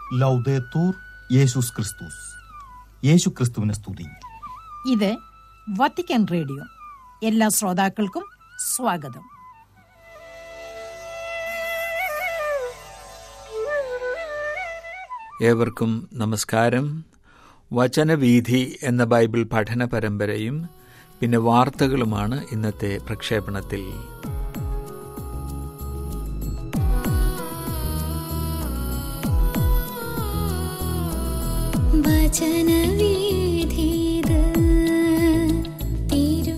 ലൗദേത്തൂർ യേശുസ് ക്രിസ്തുസ് യേശു ക്രിസ്തുവിനെ സ്തുതി ഇത് വത്തിക്കാൻ റേഡിയോ എല്ലാ ശ്രോതാക്കൾക്കും സ്വാഗതം ഏവർക്കും നമസ്കാരം വചനവീഥി എന്ന ബൈബിൾ പഠന പരമ്പരയും പിന്നെ വാർത്തകളുമാണ് ഇന്നത്തെ പ്രക്ഷേപണത്തിൽ വചനവീഥിത് തിരു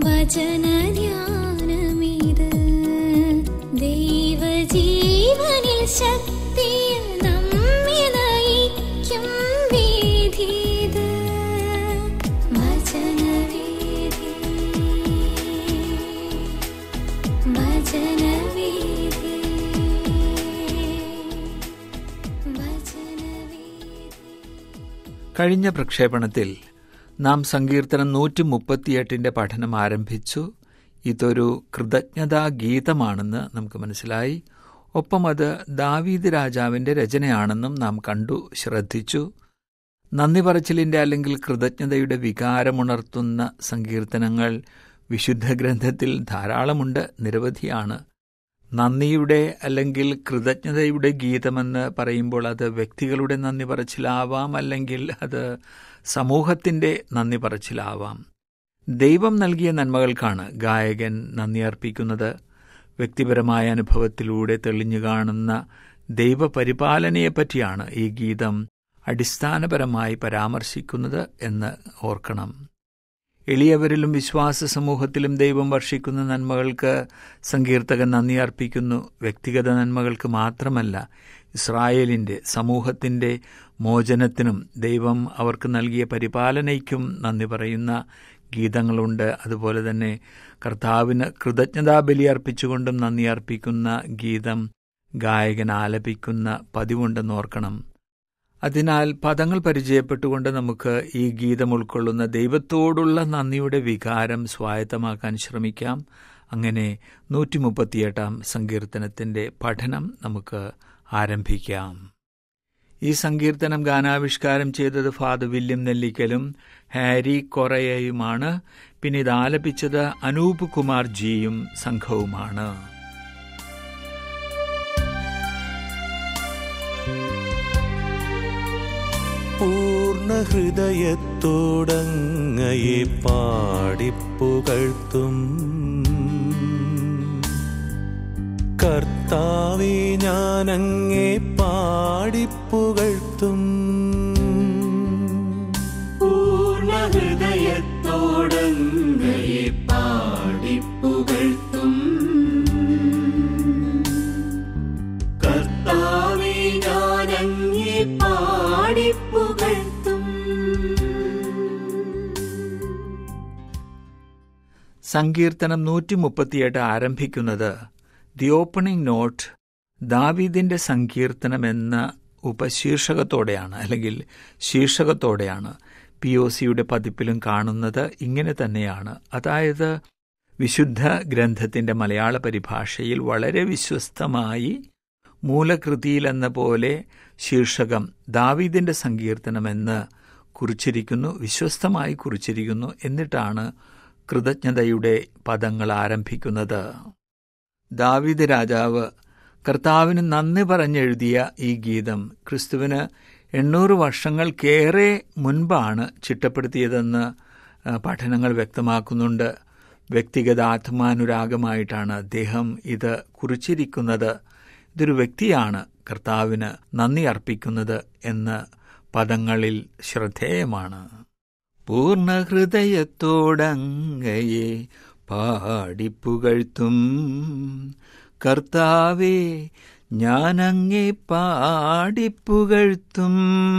വചനധ്യാനമിത് ദൈവജീവനിൽ ശക്തിയിൽ നമ്മെ നയിക്കും വീഥിത് വചനവീഥി വചനവീഥി വചനവീഥി കഴിഞ്ഞ പ്രക്ഷേപണത്തിൽ നാം സങ്കീർത്തനം നൂറ്റി മുപ്പത്തിയെട്ടിന്റെ പഠനം ആരംഭിച്ചു ഇതൊരു കൃതജ്ഞതാ ഗീതമാണെന്ന് നമുക്ക് മനസ്സിലായി ഒപ്പം അത് ദാവീദ് രാജാവിന്റെ രചനയാണെന്നും നാം കണ്ടു ശ്രദ്ധിച്ചു നന്ദി പറച്ചിലിന്റെ അല്ലെങ്കിൽ കൃതജ്ഞതയുടെ വികാരമുണർത്തുന്ന സങ്കീർത്തനങ്ങൾ വിശുദ്ധ ഗ്രന്ഥത്തിൽ ധാരാളമുണ്ട് നിരവധിയാണ് നന്ദിയുടെ അല്ലെങ്കിൽ കൃതജ്ഞതയുടെ ഗീതമെന്ന് പറയുമ്പോൾ അത് വ്യക്തികളുടെ നന്ദി പറച്ചിലാവാം അല്ലെങ്കിൽ അത് സമൂഹത്തിന്റെ നന്ദി പറച്ചിലാവാം ദൈവം നൽകിയ നന്മകൾക്കാണ് ഗായകൻ നന്ദി അർപ്പിക്കുന്നത് വ്യക്തിപരമായ അനുഭവത്തിലൂടെ തെളിഞ്ഞു കാണുന്ന ദൈവപരിപാലനയെപ്പറ്റിയാണ് ഈ ഗീതം അടിസ്ഥാനപരമായി പരാമർശിക്കുന്നത് എന്ന് ഓർക്കണം എളിയവരിലും വിശ്വാസ സമൂഹത്തിലും ദൈവം വർഷിക്കുന്ന നന്മകൾക്ക് സങ്കീർത്തകൻ നന്ദി അർപ്പിക്കുന്നു വ്യക്തിഗത നന്മകൾക്ക് മാത്രമല്ല ഇസ്രായേലിന്റെ സമൂഹത്തിന്റെ മോചനത്തിനും ദൈവം അവർക്ക് നൽകിയ പരിപാലനയ്ക്കും നന്ദി പറയുന്ന ഗീതങ്ങളുണ്ട് അതുപോലെ തന്നെ കർത്താവിന് കൃതജ്ഞതാ ബലി അർപ്പിച്ചുകൊണ്ടും നന്ദി അർപ്പിക്കുന്ന ഗീതം ഗായകൻ ആലപിക്കുന്ന പതിവുണ്ടെന്ന് ഓർക്കണം അതിനാൽ പദങ്ങൾ പരിചയപ്പെട്ടുകൊണ്ട് നമുക്ക് ഈ ഗീതം ഉൾക്കൊള്ളുന്ന ദൈവത്തോടുള്ള നന്ദിയുടെ വികാരം സ്വായത്തമാക്കാൻ ശ്രമിക്കാം അങ്ങനെ നൂറ്റി മുപ്പത്തിയെട്ടാം സങ്കീർത്തനത്തിന്റെ പഠനം നമുക്ക് ആരംഭിക്കാം ഈ സങ്കീർത്തനം ഗാനാവിഷ്കാരം ചെയ്തത് ഫാദർ വില്യം നെല്ലിക്കലും ഹാരി കൊറയയുമാണ് പിന്നെ ഇത് ആലപിച്ചത് അനൂപ് കുമാർ ജിയും സംഘവുമാണ് പൂർണ്ണ ഹൃദയത്തോടങ്ങയെ പാടിപ്പുകഴ്ത്തും കർത്താവെ ഞാനങ്ങേ പാടിപ്പുകഴ്ത്തും പൂർണ്ണ ഹൃദയത്തോടങ്ങയെ പാടിപ്പുകഴ്ത്തും കർത്താവെ ഞാനങ്ങേ പാടിപ്പുകഴ്ത്തും സങ്കീർത്തനം നൂറ്റി മുപ്പത്തിയെട്ട് ആരംഭിക്കുന്നത് ദി ഓപ്പണിംഗ് നോട്ട് ദാവീദിന്റെ സങ്കീർത്തനം എന്ന ഉപശീർഷകത്തോടെയാണ് അല്ലെങ്കിൽ ശീർഷകത്തോടെയാണ് പി ഒ സിയുടെ പതിപ്പിലും കാണുന്നത് ഇങ്ങനെ തന്നെയാണ് അതായത് വിശുദ്ധ ഗ്രന്ഥത്തിന്റെ മലയാള പരിഭാഷയിൽ വളരെ വിശ്വസ്തമായി മൂലകൃതിയിലെന്ന പോലെ ശീർഷകം ദാവീദിന്റെ സങ്കീർത്തനമെന്ന് കുറിച്ചിരിക്കുന്നു വിശ്വസ്തമായി കുറിച്ചിരിക്കുന്നു എന്നിട്ടാണ് കൃതജ്ഞതയുടെ പദങ്ങൾ ആരംഭിക്കുന്നത് ദാവീദ് രാജാവ് കർത്താവിന് നന്ദി പറഞ്ഞെഴുതിയ ഈ ഗീതം ക്രിസ്തുവിന് എണ്ണൂറ് വർഷങ്ങൾക്കേറെ മുൻപാണ് ചിട്ടപ്പെടുത്തിയതെന്ന് ആ, പഠനങ്ങൾ വ്യക്തമാക്കുന്നുണ്ട് വ്യക്തിഗത ആത്മാനുരാഗമായിട്ടാണ് അദ്ദേഹം ഇത് കുറിച്ചിരിക്കുന്നത് ഇതൊരു വ്യക്തിയാണ് കർത്താവിന് നന്ദി അർപ്പിക്കുന്നത് എന്ന് പദങ്ങളിൽ ശ്രദ്ധേയമാണ് പൂർണ്ണ ഹൃദയത്തോടങ്ങയെ പാടിപ്പുകഴ്ത്തും കർത്താവേ ഞാനങ്ങേ പാടിപ്പുകഴ്ത്തും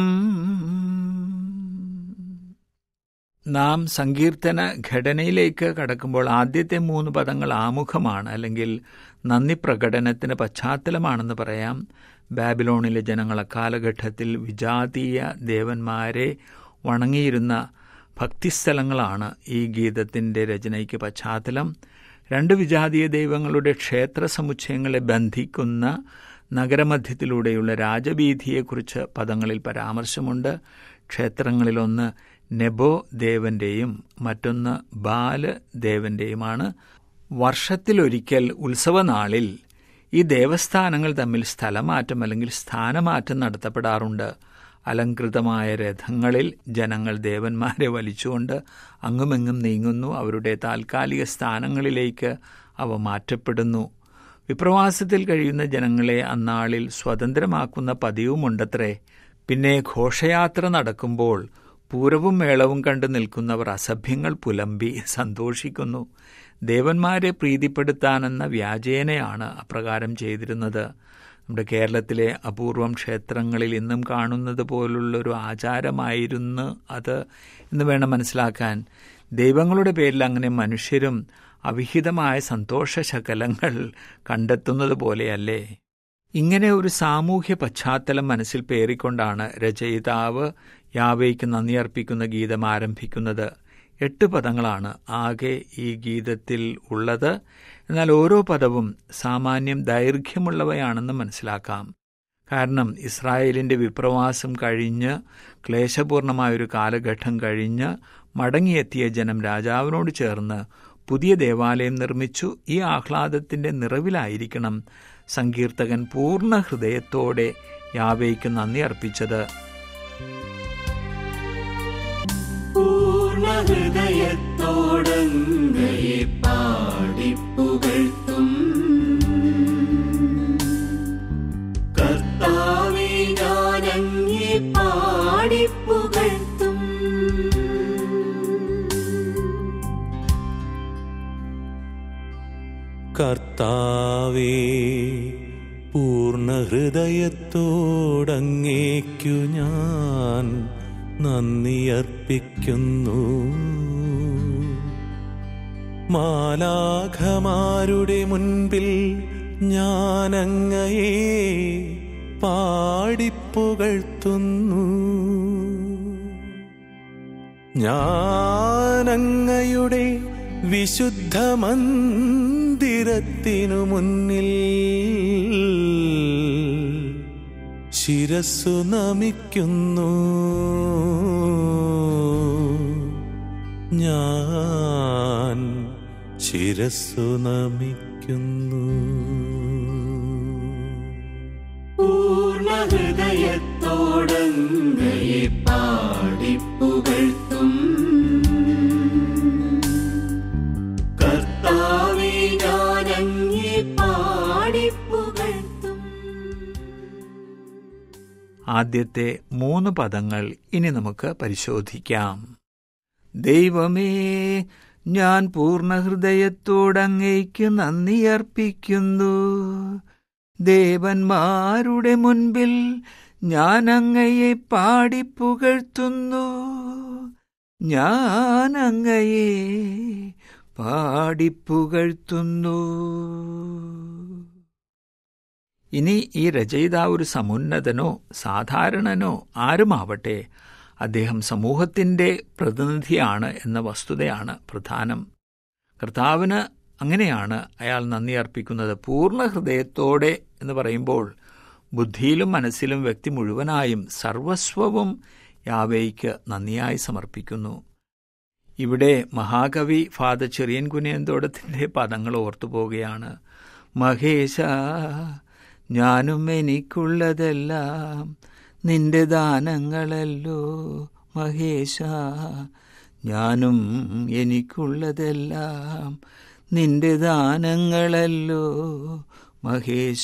നാം സങ്കീർത്തന ഘടനയിലേക്ക് കടക്കുമ്പോൾ ആദ്യത്തെ മൂന്ന് പദങ്ങൾ ആമുഖമാണ് അല്ലെങ്കിൽ നന്ദി പ്രകടനത്തിന് പശ്ചാത്തലമാണെന്ന് പറയാം ബാബിലോണിലെ ജനങ്ങൾ അക്കാലഘട്ടത്തിൽ വിജാതീയ ദേവന്മാരെ വണങ്ങിയിരുന്ന ഭക്തിസ്ഥലങ്ങളാണ് ഈ ഗീതത്തിൻ്റെ രചനയ്ക്ക് പശ്ചാത്തലം രണ്ട് വിജാതീയ ദൈവങ്ങളുടെ ക്ഷേത്ര സമുച്ചയങ്ങളെ ബന്ധിക്കുന്ന നഗരമധ്യത്തിലൂടെയുള്ള രാജവീഥിയെക്കുറിച്ച് പദങ്ങളിൽ പരാമർശമുണ്ട് ക്ഷേത്രങ്ങളിലൊന്ന് നെബോ ദേവന്റെയും മറ്റൊന്ന് ബാല് ദേവന്റെയുമാണ് വർഷത്തിലൊരിക്കൽ ഉത്സവനാളിൽ ഈ ദേവസ്ഥാനങ്ങൾ തമ്മിൽ സ്ഥലമാറ്റം അല്ലെങ്കിൽ സ്ഥാനമാറ്റം നടത്തപ്പെടാറുണ്ട് അലങ്കൃതമായ രഥങ്ങളിൽ ജനങ്ങൾ ദേവന്മാരെ വലിച്ചുകൊണ്ട് അങ്ങുമെങ്ങും നീങ്ങുന്നു അവരുടെ താൽക്കാലിക സ്ഥാനങ്ങളിലേക്ക് അവ മാറ്റപ്പെടുന്നു വിപ്രവാസത്തിൽ കഴിയുന്ന ജനങ്ങളെ അന്നാളിൽ സ്വതന്ത്രമാക്കുന്ന പതിവുമുണ്ടത്രേ പിന്നെ ഘോഷയാത്ര നടക്കുമ്പോൾ പൂരവും മേളവും കണ്ടു നിൽക്കുന്നവർ അസഭ്യങ്ങൾ പുലമ്പി സന്തോഷിക്കുന്നു ദേവന്മാരെ പ്രീതിപ്പെടുത്താനെന്ന വ്യാജേനയാണ് അപ്രകാരം ചെയ്തിരുന്നത് നമ്മുടെ കേരളത്തിലെ അപൂർവം ക്ഷേത്രങ്ങളിൽ ഇന്നും കാണുന്നത് പോലുള്ളൊരു ആചാരമായിരുന്നു അത് എന്ന് വേണം മനസ്സിലാക്കാൻ ദൈവങ്ങളുടെ പേരിൽ അങ്ങനെ മനുഷ്യരും അവിഹിതമായ സന്തോഷശകലങ്ങൾ കണ്ടെത്തുന്നത് പോലെയല്ലേ ഇങ്ങനെ ഒരു സാമൂഹ്യ പശ്ചാത്തലം മനസ്സിൽ പേറിക്കൊണ്ടാണ് രചയിതാവ് യാവയ്ക്ക് നന്ദി അർപ്പിക്കുന്ന ഗീതം ആരംഭിക്കുന്നത് എട്ട് പദങ്ങളാണ് ആകെ ഈ ഗീതത്തിൽ ഉള്ളത് എന്നാൽ ഓരോ പദവും സാമാന്യം ദൈർഘ്യമുള്ളവയാണെന്ന് മനസ്സിലാക്കാം കാരണം ഇസ്രായേലിന്റെ വിപ്രവാസം കഴിഞ്ഞ് ക്ലേശപൂർണമായൊരു കാലഘട്ടം കഴിഞ്ഞ് മടങ്ങിയെത്തിയ ജനം രാജാവിനോട് ചേർന്ന് പുതിയ ദേവാലയം നിർമ്മിച്ചു ഈ ആഹ്ലാദത്തിന്റെ നിറവിലായിരിക്കണം സങ്കീർത്തകൻ പൂർണ്ണ ഹൃദയത്തോടെ യാവയ്ക്ക് നന്ദി അർപ്പിച്ചത് പൂർണ്ണ ഹൃദയത്തോടങ്ങയെ പാടിപ്പുകഴ്ത്തും കർത്താവെ ഞാനങ്ങെ പാടിപ്പുകഴ്ത്തും കർത്താവേ പൂർണ്ണ ഹൃദയത്തോടങ്ങേക്കു ഞാൻ നന്ദിയർപ്പിക്കുന്നു മാലാഖമാരുടെ മുൻപിൽ ഞാനങ്ങയെ പാടിപ്പുകഴ്ത്തുന്നു ഞാനങ്ങയുടെ വിശുദ്ധ മന്ദിരത്തിനു മുന്നിൽ ശിരസ്സു നമിക്കുന്നു ഞാൻ ശിരസ്സു നമിക്കുന്നു പൂർണ്ണ ഹൃദയത്തോടങ്ങയെ പാടിപ്പുകഴ്ത്തും കർത്താവെ ഞാനങ്ങെ പാടിപ്പുകഴ്ത്തും ആദ്യത്തെ മൂന്ന് പദങ്ങൾ ഇനി നമുക്ക് പരിശോധിക്കാം ദൈവമേ ഞാൻ പൂർണ്ണ ഹൃദയത്തോടങ്ങയ്ക്ക് നന്ദി അർപ്പിക്കുന്നു ദേവന്മാരുടെ മുൻപിൽ ഞാൻ അങ്ങയെ പാടിപ്പുകഴ്ത്തുന്നു ഞാൻ അങ്ങയെ പാടിപ്പുകഴ്ത്തുന്നു ഇനി ഈ രചയിതാവ് ഒരു സമുന്നതനോ സാധാരണനോ ആരുമാവട്ടെ അദ്ദേഹം സമൂഹത്തിന്റെ പ്രതിനിധിയാണ് എന്ന വസ്തുതയാണ് പ്രധാനം കർത്താവിന് അങ്ങനെയാണ് അയാൾ നന്ദി അർപ്പിക്കുന്നത് പൂർണ്ണ ഹൃദയത്തോടെ എന്ന് പറയുമ്പോൾ ബുദ്ധിയിലും മനസ്സിലും വ്യക്തി മുഴുവനായും സർവസ്വവും യാവേയ്ക്ക് നന്ദിയായി സമർപ്പിക്കുന്നു ഇവിടെ മഹാകവി ഫാദർ ചെറിയൻ കുനിയന്തോടത്തിന്റെ പദങ്ങൾ ഓർത്തുപോവുകയാണ് മഹേശ ഞാനും എനിക്കുള്ളതെല്ലാം നിന്റെ ദാനങ്ങളല്ലോ മഹേശ ഞാനും എനിക്കുള്ളതെല്ലാം നിന്റെ ദാനങ്ങളല്ലോ മഹേശ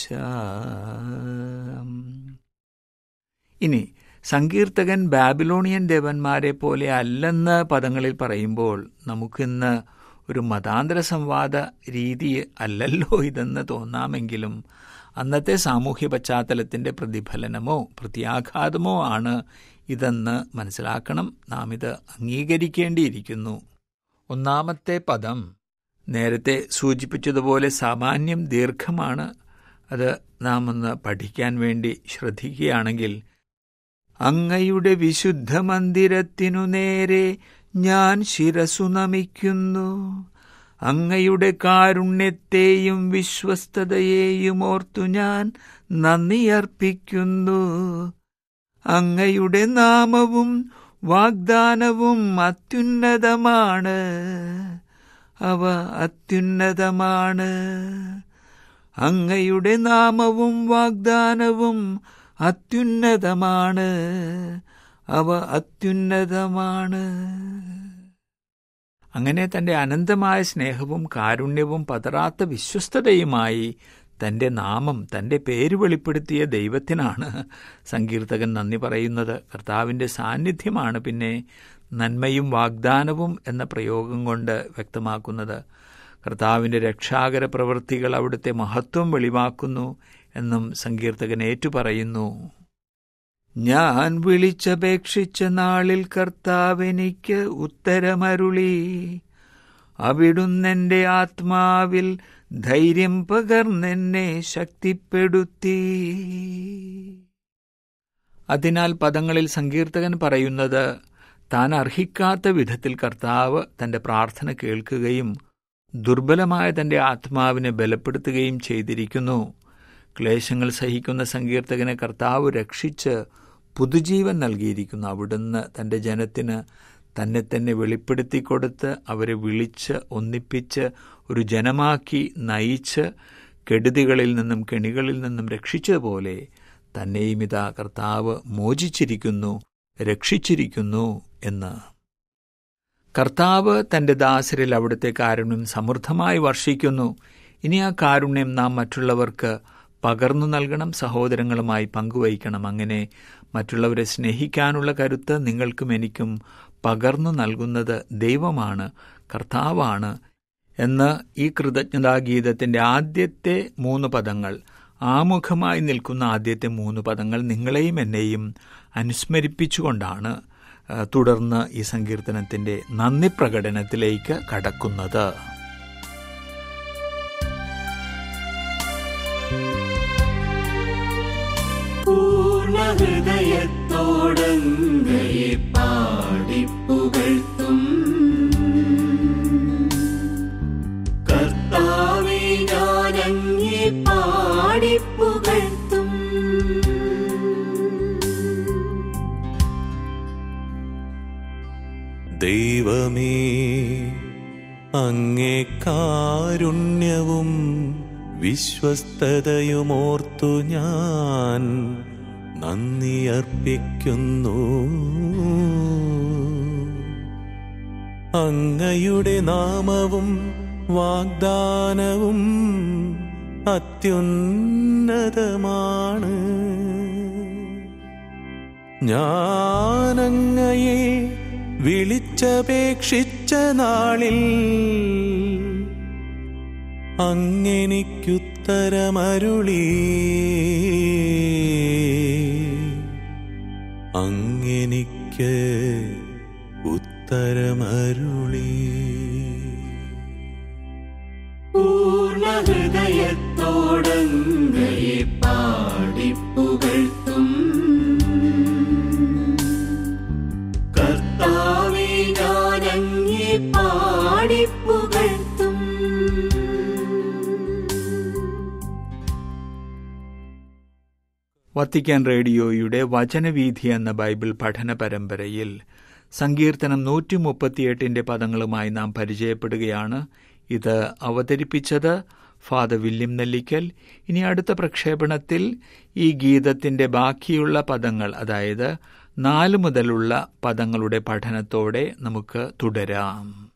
ഇനി സങ്കീർത്തകൻ ബാബിലോണിയൻ ദേവന്മാരെ പോലെ അല്ലെന്ന് പദങ്ങളിൽ പറയുമ്പോൾ നമുക്കിന്ന് ഒരു മതാന്തര സംവാദ രീതി അല്ലല്ലോ ഇതെന്ന് തോന്നാമെങ്കിലും അന്നത്തെ സാമൂഹ്യ പശ്ചാത്തലത്തിന്റെ പ്രതിഫലനമോ പ്രത്യാഘാതമോ ആണ് ഇതെന്ന് മനസ്സിലാക്കണം നാം ഇത് അംഗീകരിക്കേണ്ടിയിരിക്കുന്നു ഒന്നാമത്തെ പദം നേരത്തെ സൂചിപ്പിച്ചതുപോലെ സാമാന്യം ദീർഘമാണ് അത് നാം ഒന്ന് പഠിക്കാൻ വേണ്ടി ശ്രദ്ധിക്കുകയാണെങ്കിൽ അങ്ങയുടെ വിശുദ്ധ മന്ദിരത്തിനു നേരെ ഞാൻ ശിരസു നമിക്കുന്നു അങ്ങയുടെ കാരുണ്യത്തെയും വിശ്വസ്തതയെയും ഓർത്തു ഞാൻ നന്ദി അർപ്പിക്കുന്നു അങ്ങയുടെ നാമവും വാഗ്ദാനവും അത്യുന്നതമാണ് അവ അത്യുന്നതമാണ് അങ്ങയുടെ നാമവും വാഗ്ദാനവും അത്യുന്നതമാണ് അവ അത്യുന്നതമാണ് അങ്ങനെ തന്റെ അനന്തമായ സ്നേഹവും കാരുണ്യവും പതറാത്ത വിശ്വസ്തതയുമായി തന്റെ നാമം തന്റെ പേര് വെളിപ്പെടുത്തിയ ദൈവത്തിനാണ് സങ്കീർത്തകൻ നന്ദി പറയുന്നത് കർത്താവിന്റെ സാന്നിധ്യമാണ് പിന്നെ നന്മയും വാഗ്ദാനവും എന്ന പ്രയോഗം കൊണ്ട് വ്യക്തമാക്കുന്നത് കർത്താവിന്റെ രക്ഷാകര പ്രവൃത്തികൾ അവിടുത്തെ മഹത്വം വെളിവാക്കുന്നു എന്നും സങ്കീർത്തകൻ ഏറ്റുപറയുന്നു ഞാൻ വിളിച്ചപേക്ഷിച്ച നാളിൽ കർത്താവെനിക്ക് ഉത്തരമരുളി അവിടുന്നെന്റെ ആത്മാവിൽ ധൈര്യം പകർന്നെന്നെ ശക്തിപ്പെടുത്തി അതിനാൽ പദങ്ങളിൽ സങ്കീർത്തകൻ പറയുന്നത് താൻ അർഹിക്കാത്ത വിധത്തിൽ കർത്താവ് തന്റെ പ്രാർത്ഥന കേൾക്കുകയും ദുർബലമായ തന്റെ ആത്മാവിനെ ബലപ്പെടുത്തുകയും ചെയ്തിരിക്കുന്നു ക്ലേശങ്ങൾ സഹിക്കുന്ന സങ്കീർത്തകനെ കർത്താവ് രക്ഷിച്ച് പുതുജീവൻ നൽകിയിരിക്കുന്നു അവിടുന്ന് തന്റെ ജനത്തിന് തന്നെ തന്നെ വെളിപ്പെടുത്തിക്കൊടുത്ത് അവരെ വിളിച്ച് ഒന്നിപ്പിച്ച് ഒരു ജനമാക്കി നയിച്ച് കെടുതികളിൽ നിന്നും കെണികളിൽ നിന്നും രക്ഷിച്ചതുപോലെ തന്നെയും ഇതാ കർത്താവ് മോചിച്ചിരിക്കുന്നു രക്ഷിച്ചിരിക്കുന്നു എന്ന് കർത്താവ് തന്റെ ദാസരിൽ അവിടുത്തെ കാരുണ്യം സമൃദ്ധമായി വർഷിക്കുന്നു ഇനി ആ കാരുണ്യം നാം മറ്റുള്ളവർക്ക് പകർന്നു നൽകണം സഹോദരങ്ങളുമായി പങ്കുവയ്ക്കണം അങ്ങനെ മറ്റുള്ളവരെ സ്നേഹിക്കാനുള്ള കരുത്ത് നിങ്ങൾക്കും എനിക്കും പകർന്നു നൽകുന്നത് ദൈവമാണ് കർത്താവാണ് എന്ന് ഈ കൃതജ്ഞതാഗീതത്തിന്റെ ആദ്യത്തെ മൂന്ന് പദങ്ങൾ ആമുഖമായി നിൽക്കുന്ന ആദ്യത്തെ മൂന്ന് പദങ്ങൾ നിങ്ങളെയും എന്നെയും അനുസ്മരിപ്പിച്ചുകൊണ്ടാണ് ആ, തുടർന്ന് ഈ സങ്കീർത്തനത്തിന്റെ നന്ദി പ്രകടനത്തിലേക്ക് കടക്കുന്നത് പൂർണ്ണ ഹൃദയത്തോടങ്ങയെ പാടിപ്പുകഴ്ത്തും കർത്താവെ ഞാനങ്ങെ പാടിപ്പുകഴ്ത്തും ദൈവമേ അങ്ങേ കാരുണ്യവും വിശ്വസ്തതയുമോർത്തു ഞാൻ നന്ദി അർപ്പിക്കുന്നു അങ്ങയുടെ നാമവും വാഗ്ദാനവും അത്യുന്നതമാണ് ഞാനങ്ങയെ വിളിച്ചപേക്ഷിച്ച നാളിൽ അങ്ങെനിക്കുത്തരമരുളി അങ്ങെനിക്ക് ഉത്തരമരുളി പൂർണ്ണ ഹൃദയത്തോടങ്ങയെ പാടിപ്പുകഴ്ത്തും കർത്താവെ ഞാനങ്ങെ പാടിപ്പുകഴ്ത്തും വത്തിക്കാൻ റേഡിയോയുടെ വചനവീഥി എന്ന ബൈബിൾ പഠന പരമ്പരയിൽ സങ്കീർത്തനം നൂറ്റി മുപ്പത്തിയെട്ടിന്റെ പദങ്ങളുമായി നാം പരിചയപ്പെടുകയാണ് ഇത് അവതരിപ്പിച്ചത് ഫാദർ വില്യം നെല്ലിക്കൽ ഇനി അടുത്ത പ്രക്ഷേപണത്തിൽ ഈ ഗീതത്തിന്റെ ബാക്കിയുള്ള പദങ്ങൾ അതായത് നാല് മുതലുള്ള പദങ്ങളുടെ പഠനത്തോടെ നമുക്ക് തുടരാം